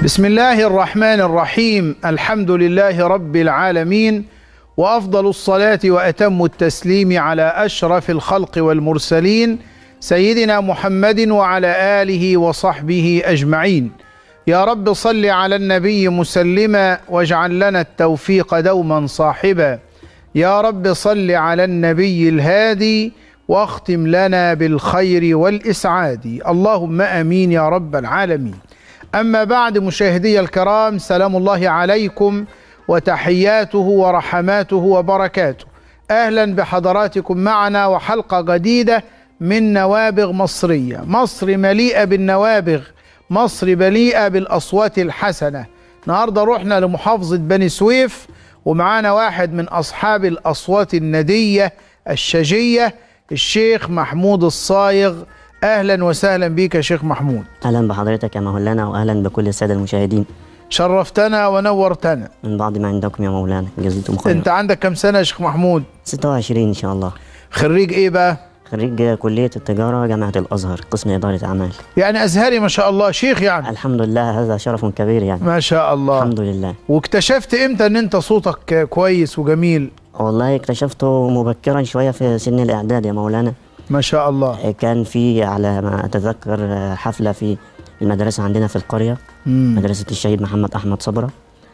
بسم الله الرحمن الرحيم الحمد لله رب العالمين وافضل الصلاه واتم التسليم على اشرف الخلق والمرسلين سيدنا محمد وعلى اله وصحبه اجمعين يا رب صل على النبي مسلما واجعل لنا التوفيق دوما صاحبا يا رب صل على النبي الهادي واختم لنا بالخير والاسعاد اللهم امين يا رب العالمين اما بعد مشاهدي الكرام سلام الله عليكم وتحياته ورحماته وبركاته اهلا بحضراتكم معنا وحلقه جديده من نوابغ مصريه مصر مليئه بالنوابغ مصر مليئه بالاصوات الحسنه النهارده رحنا لمحافظه بني سويف ومعانا واحد من اصحاب الاصوات النديه الشجيه الشيخ محمود الصايغ اهلا وسهلا بك يا شيخ محمود اهلا بحضرتك يا مولانا واهلا بكل الساده المشاهدين شرفتنا ونورتنا من بعض ما عندكم يا مولانا جزيتم خيرا انت عندك كم سنه يا شيخ محمود 26 ان شاء الله خريج ايه بقى خريج كليه التجاره جامعه الازهر قسم اداره اعمال يعني ازهري ما شاء الله شيخ يعني الحمد لله هذا شرف كبير يعني ما شاء الله الحمد لله واكتشفت امتى ان انت صوتك كويس وجميل والله اكتشفته مبكرا شويه في سن الاعداد يا مولانا ما شاء الله كان في على ما اتذكر حفله في المدرسه عندنا في القريه مم. مدرسه الشهيد محمد احمد صبره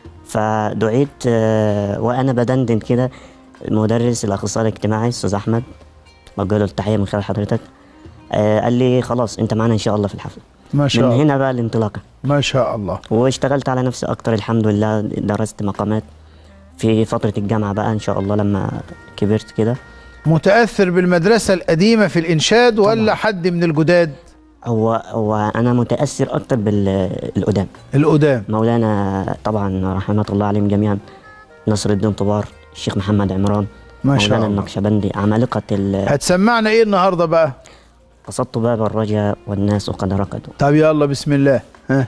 فدعيت آه، وانا بدندن كده المدرس الاخصائي الاجتماعي استاذ احمد بقول له التحيه من خلال حضرتك آه، قال لي خلاص انت معانا ان شاء الله في الحفله ما شاء من الله هنا بقى الانطلاقه ما شاء الله واشتغلت على نفسي اكتر الحمد لله درست مقامات في فتره الجامعه بقى ان شاء الله لما كبرت كده متاثر بالمدرسه القديمه في الانشاد ولا حد من الجداد هو هو انا متاثر اكتر بالقدام القدام مولانا طبعا رحمه الله عليهم جميعا نصر الدين طبار الشيخ محمد عمران ما شاء مولانا الله النقشبندي عمالقه ال- هتسمعنا ايه النهارده بقى قصدت باب الرجا والناس قد ركضوا طب يلا بسم الله ها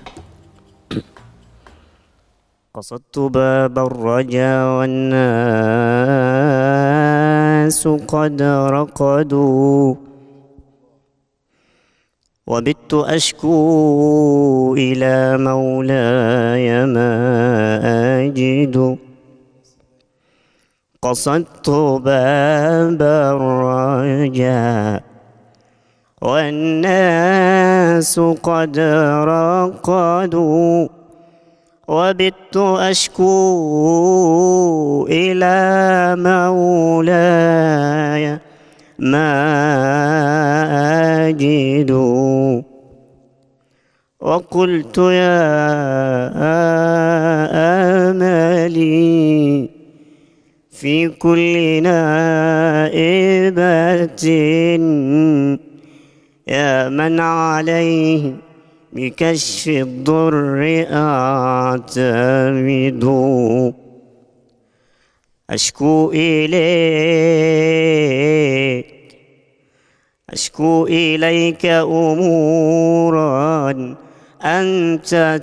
قصدت باب الرجا والناس قد رقدوا وبت أشكو إلى مولاي ما أجد قصدت باب الرجا والناس قد رقدوا وبت أشكو إلى مولاي ما أجد وقلت يا آملي في كل نائبة يا من عليه بكشف الضر أعتمد أشكو إليك أشكو إليك أمورا أنت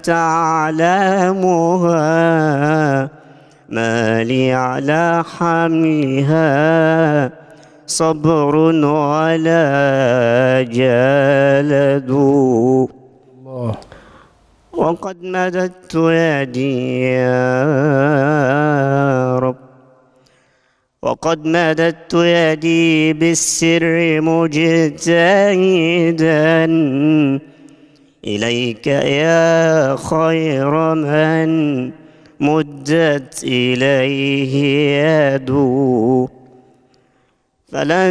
تعلمها ما لي على حملها صبر ولا جلد الله وقد مددت يدي يا رب وقد مددت يدي بالسر مجتهدا إليك يا خير من مدت إليه يده فلا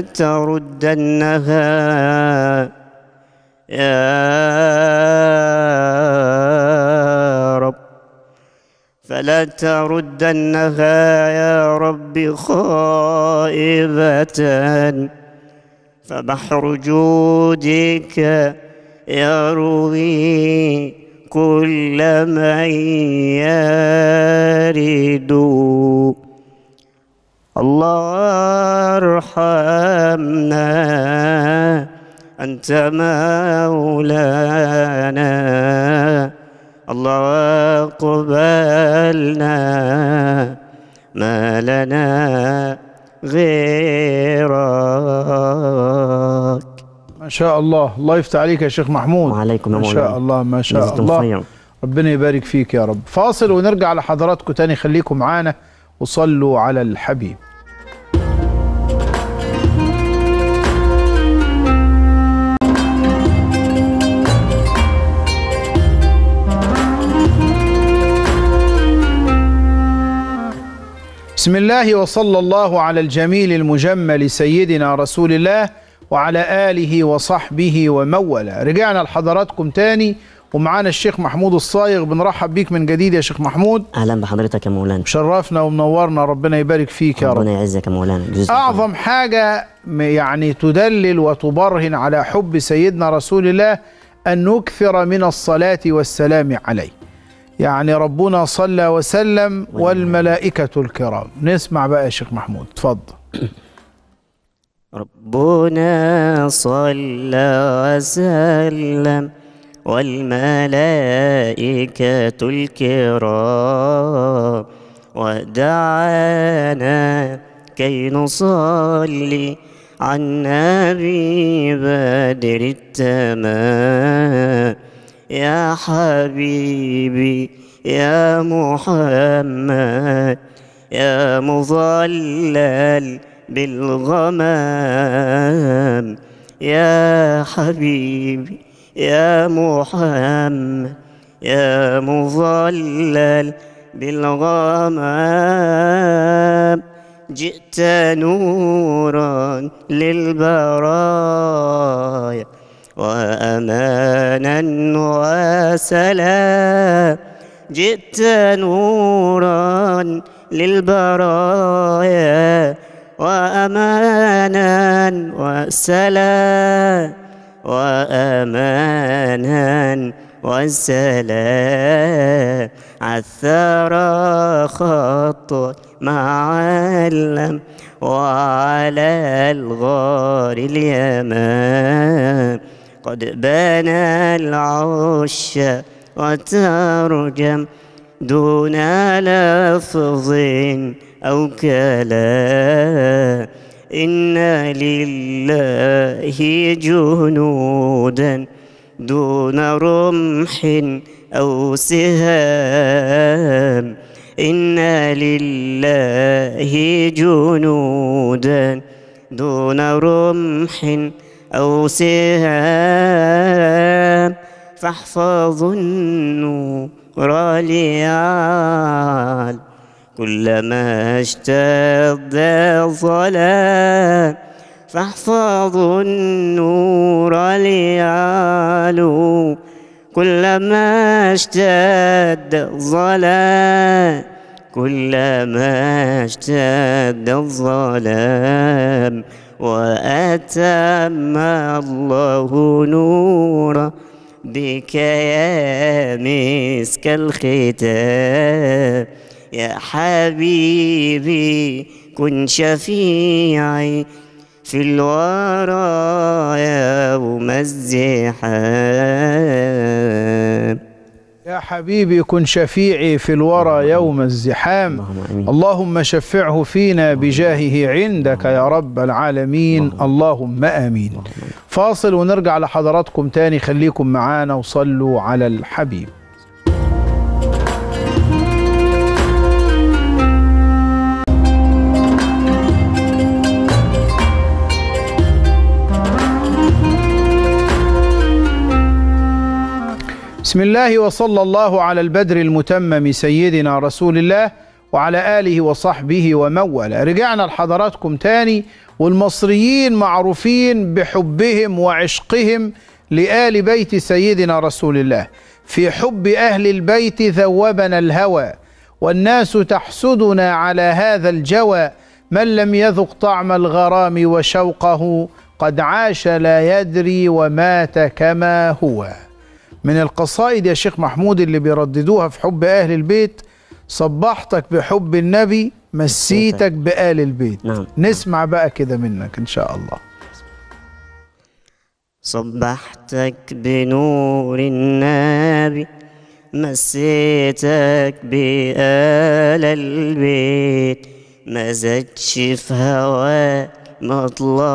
تردنها يا رب فلا تردنها يا رب خائبة فبحر جودك يروي كل من يرد الله ارحمنا أنت مولانا الله اقبلنا ما لنا غيرك ما شاء الله الله يفتح عليك يا شيخ محمود وعليكم يا ما شاء مولانا. الله ما شاء جزاكم الله خيرا ربنا يبارك فيك يا رب فاصل ونرجع لحضراتكم تاني خليكم معانا وصلوا على الحبيب بسم الله وصلى الله على الجميل المجمل سيدنا رسول الله وعلى آله وصحبه ومولى رجعنا لحضراتكم تاني ومعانا الشيخ محمود الصايغ بنرحب بيك من جديد يا شيخ محمود اهلا بحضرتك يا مولانا شرفنا ومنورنا ربنا يبارك فيك يا رب ربنا يعزك يا مولانا جزاك الله أعظم حاجة م- يعني تدلل وتبرهن على حب سيدنا رسول الله أن نكثر من الصلاة والسلام عليه يعني ربنا صلى وسلم والملائكة الكرام نسمع بقى يا شيخ محمود اتفضل ربنا صلى وسلم والملائكة الكرام ودعانا كي نصلي على النبي بدر التمام يا حبيبي يا محمد يا مظلل بالغمام يا حبيبي يا محمد يا مظلل بالغمام جئت نورا للبرايا وأمانا وسلام جئت نورا للبرايا وأمانا وسلام وأمانا والسلام عثر خط معلم وعلى الغار اليمام قد بنى العش وترجم دون لفظ أو كلام إن لله جنودا دون رمح أو سهام إن لله جنودا دون رمح أو سهام فاحفظوا النور ليعال كلما اشتد الظلام فاحفظوا النور ليعلو كلما اشتد الظلام كلما اشتد الظلام وأتم الله نورا بك يا مسك الختام يا حبيبي كن شفيعي في الورى يوم الزحام يا حبيبي كن شفيعي في الورى يوم الزحام اللهم امين اللهم شفعه فينا بجاهه عندك يا رب العالمين اللهم امين فاصل ونرجع لحضراتكم تاني خليكم معانا وصلوا على الحبيب بسم الله وصلى الله على البدر المتمم سيدنا رسول الله وعلى آله وصحبه ومولى رجعنا لحضراتكم تاني والمصريين معروفين بحبهم وعشقهم لآل بيت سيدنا رسول الله في حب أهل البيت ذوبنا الهوى والناس تحسدنا على هذا الجوى من لم يذق طعم الغرام وشوقه قد عاش لا يدري ومات كما هو من القصائد يا شيخ محمود اللي بيرددوها في حب أهل البيت صبحتك بحب النبي مسيتك بآل البيت نعم. نسمع بقى كده منك إن شاء الله صبحتك بنور النبي مسيتك بآل البيت مزجش في هوا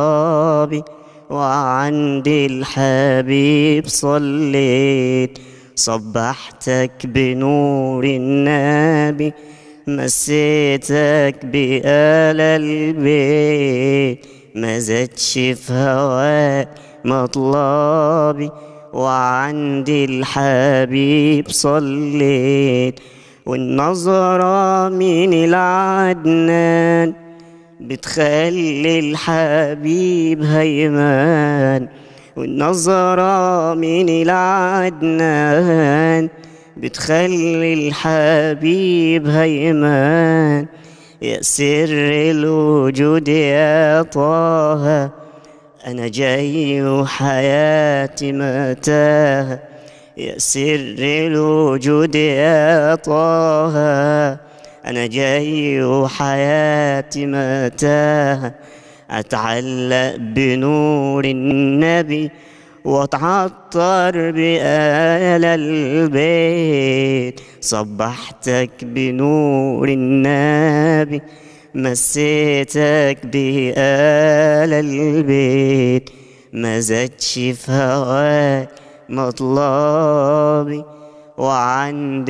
مطلبي وعند الحبيب صليت صبحتك بنور النبي مسيتك بآل البيت ما زادش في هواك مطلبي وعندي الحبيب صليت والنظرة من العدنان بتخلي الحبيب هيمان والنظرة من العدنان بتخلي الحبيب هيمان يا سر الوجود يا طه أنا جاي وحياتي متاهة يا سر الوجود يا طه أنا جاي وحياتي متاهة أتعلق بنور النبي واتعطر بآل البيت صبحتك بنور النبي مسيتك بآل البيت ما زادش في هواك مطلبي وعند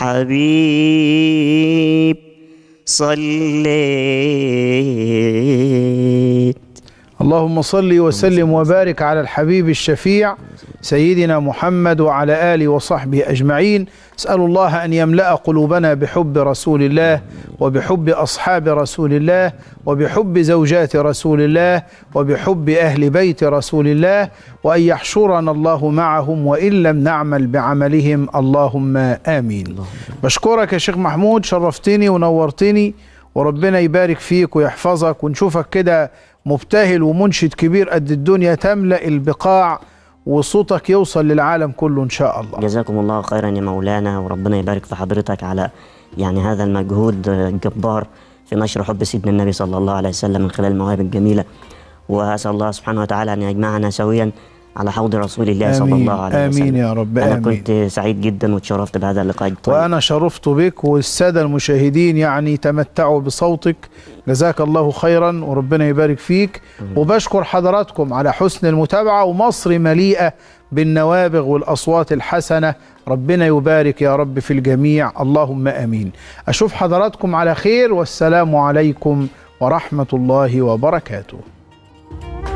الحبيب صليت اللهم صل وسلم وبارك على الحبيب الشفيع سيدنا محمد وعلى اله وصحبه اجمعين اسال الله ان يملا قلوبنا بحب رسول الله وبحب اصحاب رسول الله وبحب زوجات رسول الله وبحب اهل بيت رسول الله وان يحشرنا الله معهم وان لم نعمل بعملهم اللهم امين بشكرك يا شيخ محمود شرفتني ونورتني وربنا يبارك فيك ويحفظك ونشوفك كده مبتهل ومنشد كبير قد الدنيا تملأ البقاع وصوتك يوصل للعالم كله إن شاء الله جزاكم الله خيرا يا مولانا وربنا يبارك في حضرتك على يعني هذا المجهود الجبار في نشر حب سيدنا النبي صلى الله عليه وسلم من خلال المواهب الجميلة وأسأل الله سبحانه وتعالى أن يجمعنا سويا على حوض رسول الله صلى آمين. الله عليه وسلم آمين يا رب، أنا آمين. كنت سعيد جدا وتشرفت بهذا اللقاء الطيب وأنا شرفت بك والسادة المشاهدين يعني تمتعوا بصوتك جزاك الله خيرا وربنا يبارك فيك وبشكر حضراتكم على حسن المتابعة ومصر مليئة بالنوابغ والأصوات الحسنة ربنا يبارك يا رب في الجميع اللهم أمين أشوف حضراتكم على خير والسلام عليكم ورحمة الله وبركاته